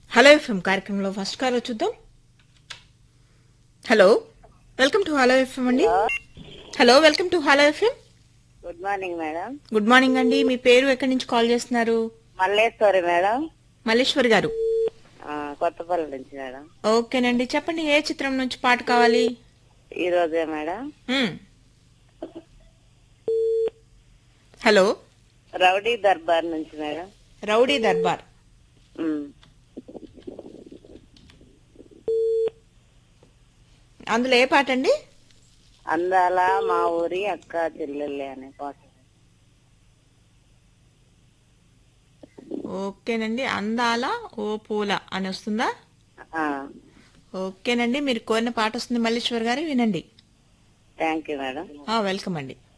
Hello FM కార్యక్రమంలో first call చూద్దాం hello welcome to hello FM అండి hello welcome to hello FM good morning madam good morning అండి మీ పేరు ఎక్కడి నుంచి కాల్ చేస్తున్నారు మల్లేశ్వరి మేడం మల్లేశ్వరి గారు ఆ, కొత్తపల్లి నుంచి మేడం ఓకేనండి చెప్పండి ఏ చిత్రం నుంచి పాట కావాలి ఈ రోజే మేడం మ్మ్. హలో రౌడీ దర్బార్ నుంచి మేడం రౌడీ దర్బార్ ఉమ్. అందులో ఏ పాట అండి అందాల మా ఊరి అక్క చెల్లెళ్ళే అనే పాట ఓకేనండి అందాల ఓ పూల అని వస్తుందా ఆ, ఓకేనండి మీరు కోరిన పాట వస్తుంది మల్లేశ్వర్ గారు వినండి థ్యాంక్ యూ మేడం ఆ, వెల్కమ్ అండి